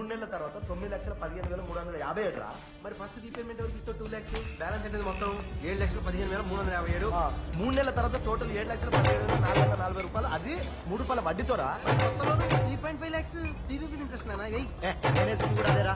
నెలల తర్వాత తొమ్మిది లక్షల పదిహేను వేల మూడు వందల యాభై ఏడు రా మరి ఫస్ట్ రీపేమెంట్ ఎవరికి ఇస్తావు టూ ల్యాక్స్ బ్యాలెన్స్ ఎంత మొత్తం ఏడు లక్షల పదిహేను వేల మూడు వందల యాభై ఏడు ఆ, మూడు నెలల తర్వాత టోటల్ ఏడు లక్షల పదిహేడు వేల నాలుగు వందల నలభై రూపాయలు అది మూడు రూపాయల వడ్డీతో రా three point five lakhs three rupees interest నానా వెయ్యి ఏ, నేనే చెప్పు కూడా అదేరా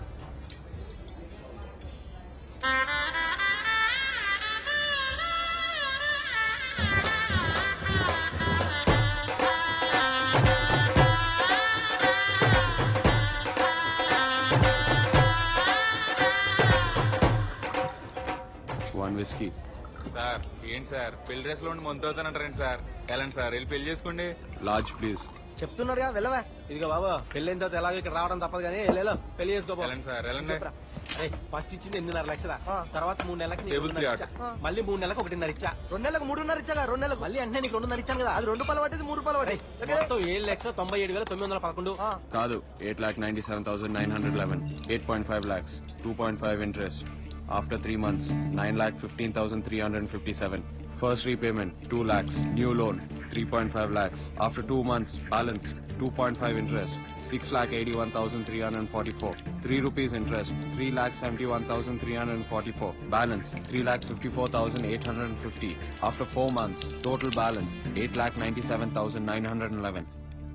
వన్ విస్కీ సార్ ఏంటి సార్ పెళ్లి డ్రెస్ లో ఉండి మంత్ అవుతానంటారండి సార్ వెళ్ళండి సార్ వెళ్ళి పెళ్లి చేసుకోండి లార్జ్ ప్లీజ్ చెప్తున్నాడుగా వెళ్ళవా ఇదిగో బాబు పెళ్ళైన తర్వాత ఎలాగో ఇక్కడ రావడం తప్పదు కానీ వెళ్ళేలో పెళ్లి చేసుకోబో వెళ్ళండి సార్ వెళ్ళండి ఫస్ట్ ఇచ్చింది ఎనిమిదిన్నర లక్షల ఆ. తర్వాత మూడు నెలలకి నీకు Table రెండున్నర three ఇచ్చా. మళ్ళీ మూడు నెలలకు ఒకటిన్నర ఇచ్చా రెండు నెలలకు మూడున్నర ఇచ్చాగా రెండు నెలలకు మళ్ళీ అంటే నీకు రెండున్నర ఇచ్చాను కదా అది రెండు రూపాయలు పట్టింది మూడు రూపాయలు పట్టి మొత్తం ఏడు లక్షల తొంభై ఏడు వేల తొమ్మిది వందల పదకొండు కాదు eight lakh ninety seven thousand nine hundred eleven eight point five lakhs two point five interest after three months nine lakh fifteen thousand three hundred fifty seven first repayment two lakhs new loan three point five lakhs after two months balance two point five interest six lakh eighty one thousand three hundred forty four three rupees interest three lakh seventy one thousand three hundred forty four balance three lakh fifty four thousand eight hundred fifty after four months total balance eight lakh ninety seven thousand nine hundred eleven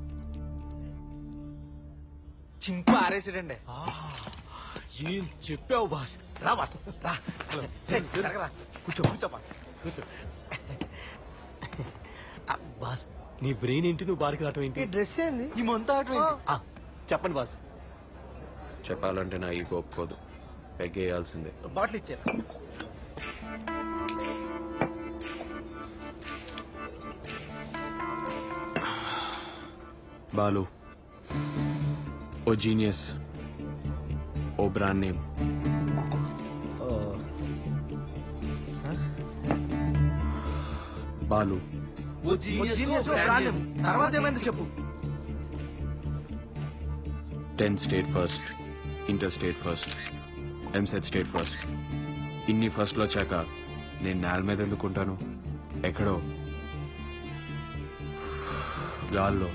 చింపు ఆరేసాడండి ఏం చెప్పావు boss రా boss రా రేయ్, జరగరా. కూర్చో కూర్చో boss కూర్చో ఆ, బాస్ నీ బ్రెయిన్ ఏంటి నువ్వు బారికి రావటం ఏంటి డ్రెస్ ఏంది ఈ మంత్ ఆటం ఆ, చెప్పండి బాస్ చెప్పాలంటే నా ఈగో ఒప్పుకోదు పెగ్గేయాల్సిందే బాటిల్ ఇచ్చారు బాలు ఓ జీనియస్ ఓ బ్రాండ్ నేమ్ బాలు ఓ జీనియస్ బ్రాండ్ తర్వాత ఏమైంది చెప్పు tenth state first inter state first EAMCET state first ఇన్ని ఫస్ట్లో వచ్చాక నేను నేల మీద ఎందుకుంటాను ఎక్కడో గాల్లో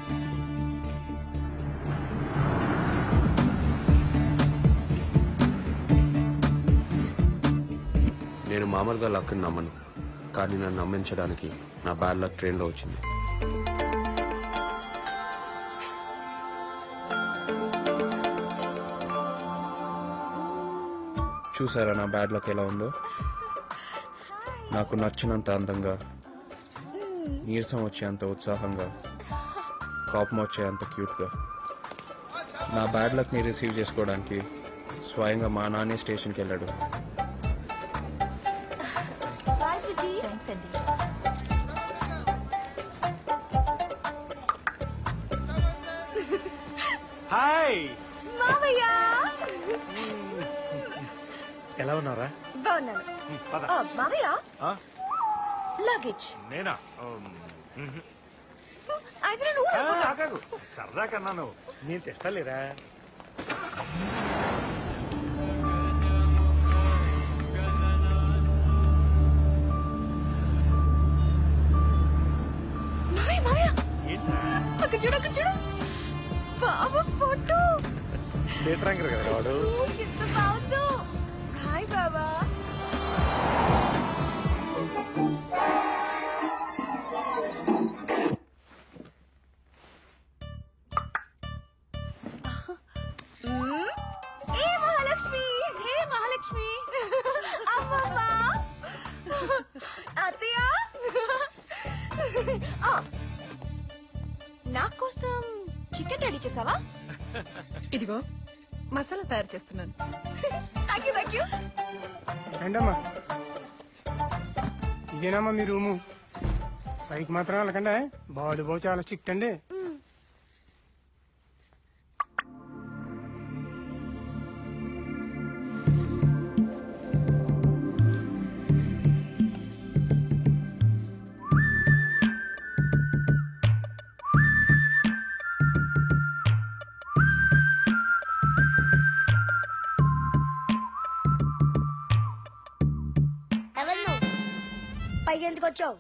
నేను మామూలుగా లక్ నమ్మను కానీ నన్ను నమ్మించడానికి నా బ్యాడ్ లక్ ట్రైన్లో వచ్చింది చూసారా నా బ్యాడ్ లక్ ఎలా ఉందో నాకు నచ్చినంత అందంగా నీరసం వచ్చేంత ఉత్సాహంగా కోపం వచ్చేంత క్యూట్గా నా బ్యాడ్ లక్ని రిసీవ్ చేసుకోవడానికి స్వయంగా మా నాన్నే స్టేషన్కి వెళ్ళాడు బాయ్ బుజ్జి థ్యాంక్స్ అండి హాయ్ మావయ్య ఎలా ఉన్నారా బాగున్నాను ఆ, మావయ్య లగేజ్ నేనా అయితే నేను ఊరు కాదు సరదా కన్నాను నేను తెస్తాలేరా మావయ్య మావయ్య ఏంట్రా అక్కడ చూడు అక్కడ చూడు బాబు ఫోటో స్టేట్ ర్యాంకర్ కదా వాడు ఓ, ఎంత బాగుందో హాయ్ బాబా మ్మ్. ఏ మహాలక్ష్మి హే మహాలక్ష్మి అమ్మమ్మా అత్తయ్య ఆ, నా కోసం చికెన్ రెడీ చేసావా ఇదిగో మసాలా తయారు చేస్తున్నాను థ్యాంక్ యూ థ్యాంక్ యూ రండమ్మా ఇదేనమ్మా మీ రూము పైకి మాత్రం వెళ్ళకండి బాడు బాగు చాలా స్ట్రిక్ట్ అండి ఎవరు నువ్వు పైకి ఎందుకు వచ్చావు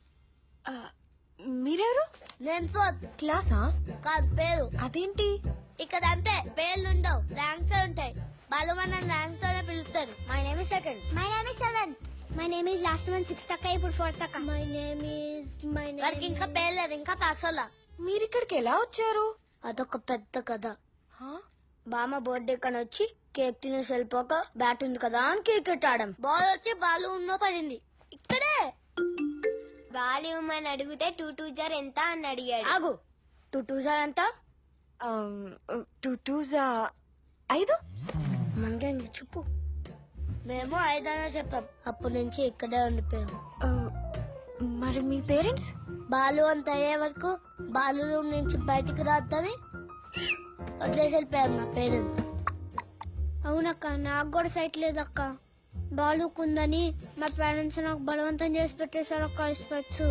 మీరెవరు నేను ఫోర్త్ క్లాసా కాదు పేరు అదేంటి ఇక్కడ అంతే పేర్లు ఉండవు ర్యాంక్స్ ఉంటాయి వాళ్ళు మన ర్యాంక్స్ తోనే పిలుస్తారు my name is second my name is seven my name is last one sixth అక్క ఇప్పుడు ఫోర్త్ అక్క my name is my name వారికి ఇంకా పేరు లేదు ఇంకా పాసోలా మీరు ఇక్కడికి ఎలా వచ్చారు అదొక పెద్ద కథ బామ్మ బర్త్డే కని వచ్చి కేక్ తినేసి వెళ్ళిపోక బ్యాట్ ఉంది కదా అని కేక్ ఆడాం బాల్ వచ్చి బాల్ ఉన్నో పడింది ఇక్కడే బాలు ఇవ్వమని అడిగితే టూ టూ జార్ ఎంత అని అడిగాడు ఆగు టూ టూ సార్ ఎంత టూ టూ జా ఐదు మనకే చెప్పు మేము ఐదనే చెప్పాం అప్పటి నుంచి ఇక్కడే ఉండిపోయాం ఆ, మరి మీ పేరెంట్స్ బాలు అంత అయ్యే వరకు బాలు రూమ్ నుంచి బయటికి రాద్దని వదిలేసి వెళ్ళిపోయాం మా పేరెంట్స్ అవునక్క నాకు కూడా సైట్ లేదక్క బాలుకుందని మా పేరెంట్స్ నాకు బలవంతం చేసి పెట్టేశారు అక్క స్పెట్స్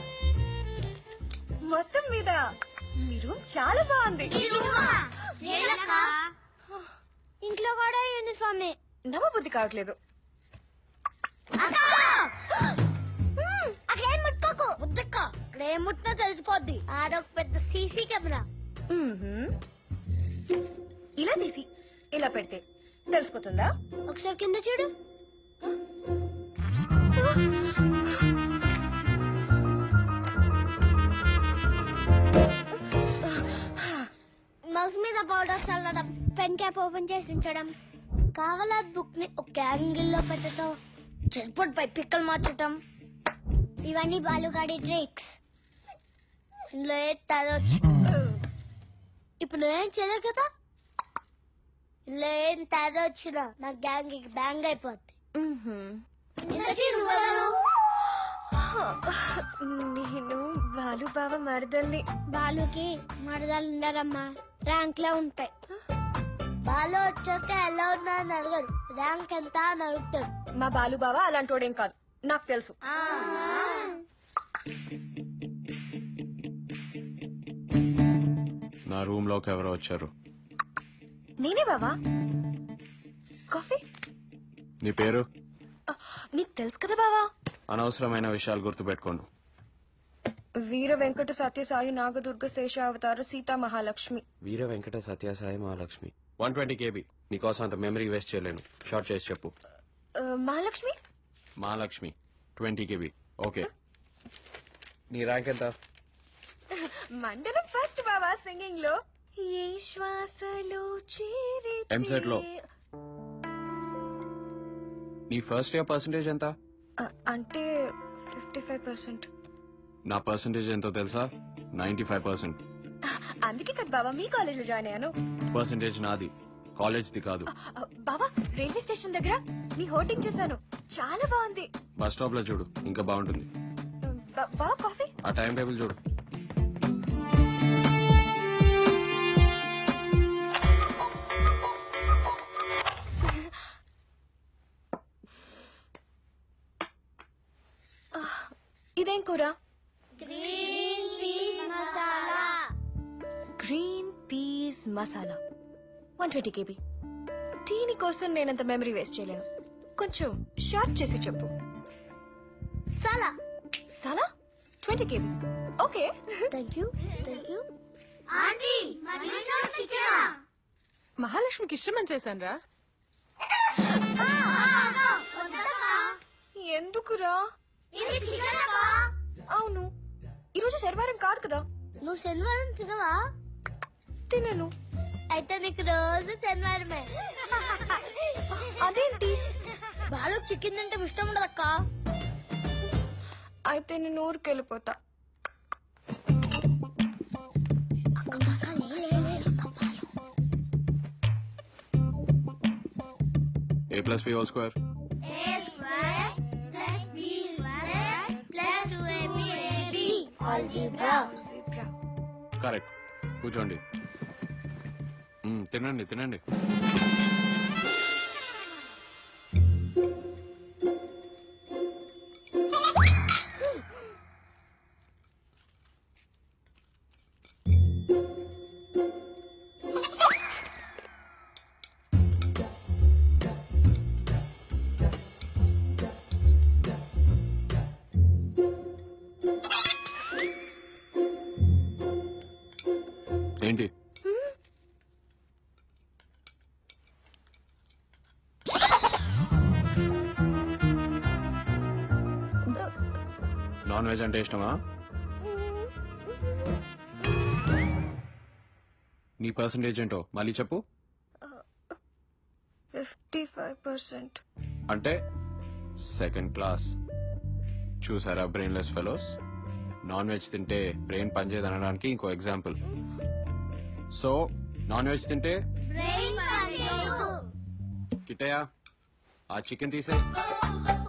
మొత్తం మీద మీ రూమ్ చాలా బాగుంది ఇంట్లో కూడా యూనిఫామే నమ్మబుద్ధి కావట్లేదు అక్కడ ఏం ముట్టుకోకు ముద్దక్క అక్కడ ఏం ముట్టినా తెలిసిపోద్ది ఆడొక పెద్ద సీసీ కెమెరా మ్మ్హ్మ్. ఇలా తీసి ఇలా పెడితే తెలిసిపోతుందా ఒకసారి కింద చూడు మౌస్ మీద పౌడర్ చల్లడం పెన్ క్యాప్ ఓపెన్ చేసి ఉంచడం కావాలా బుక్ ని ఒక యాంగిల్ లో పెట్టడం చెస్ బోర్డ్ పై పిక్కలు మార్చటం ఇవన్నీ బాలుగాడి ట్రిక్స్ ఇందులో ఏ తలొచ్చు ఇప్పుడు ఏం చేయలేదు కదా ఇందులో ఏం తేడా వచ్చినా నా గ్యాంగ్ బ్యాంగ్ అయిపోద్ది మ్మ్హ్మ్. ఇంతకీ నువ్వెవరు? నేను బాలు బావ మరదల్ని బాలుకి మరదలు ఉండరమ్మా ర్యాంక్ లో ఉంటాయి బాలు వచ్చాక ఎలా ఉన్నా అని అడగరు ర్యాంక్ ఎంత అని అడుగుతారు మా బాలు బావ అలాంటోడేం కాదు నాకు తెలుసు నా రూమ్ లోకి ఎవరో వచ్చారు నేనే బావా కాఫీ నీ పేరు ఆ, నీకు తెలుసు కదా బావా అనవసరమైన విషయాలు గుర్తుపెట్టుకోండు వీర వెంకట సత్య Sai Nagadurga Sesha Avatara Seetha Mahalakshmi Veera Venkata Satyasai Mahalakshmi one twenty KB నీకోసం అంత మెమరీ వేస్ట్ చేయలేను షార్ట్ చేసి చెప్పు ఆ, Mahalakshmi Mahalakshmi twenty KB okay నీ ర్యాంక్ ఎంత మండలం ఫస్ట్ బావా సింగింగ్ లో ఏ శ్వాసలో చేరి MSET లో. నీ ఫస్ట్ ఇయర్ పర్సంటేజ్ ఎంత అంటే ఫిఫ్టీ ఫైవ్ పర్సెంట్ నా పర్సంటేజ్ ఎంతో తెలుసా నైన్టీ ఫైవ్ పర్సెంట్ అందుకే కదా బావా మీ కాలేజ్ లో జాయిన్ అయ్యాను పర్సంటేజ్ నాది కాలేజ్ది కాదు ఆ, బావా రైల్వే స్టేషన్ దగ్గర నీ హోర్డింగ్ చూసాను చాలా బాగుంది బస్ స్టాప్ లో చూడు ఇంకా బాగుంటుంది బా- బావా కాఫీ ఆ టైం టేబుల్ చూడు ఇదేం కూర green peas masala green peas masala one twenty KB దీనికోసం నేనంత మెమరీ వేస్ట్ చేయలేను కొంచెం షార్ట్ చేసి చెప్పు సలా సాలా twenty KB okay thank you thank you aunty మరి చికెన్ మహాలక్ష్మికి ఇష్టమని చేశాను రా ఎందుకురా అవును ఈరోజు శనివారం కాదు కదా నువ్వు శనివారం తినవా తినను అయితే నీకు రోజు శనివారమే అదేంటి బాలు చికెన్ తింటే ఇష్టం ఉండదక్క అయితే నేను ఊరికి వెళ్ళిపోతా A plus B whole square algebra correct కూర్చోండి మ్మ్, తినండి తినండి ఏంటి నాన్ వెజ్ అంటే ఇష్టమా నీ పర్సంటేజ్ ఏంటో మళ్ళీ చెప్పు ఫిఫ్టీ ఫైవ్ పర్సెంట్ అంటే సెకండ్ క్లాస్ చూసారా బ్రెయిన్లెస్ ఫెలోస్ నాన్ వెజ్ తింటే బ్రెయిన్ పనిచేయదు అనడానికి ఇంకో ఎగ్జాంపుల్ సో నాన్ వెజ్ తింటే బ్రెయిన్ పనిచేయదు కిట్టయా ఆ చికెన్ తీసే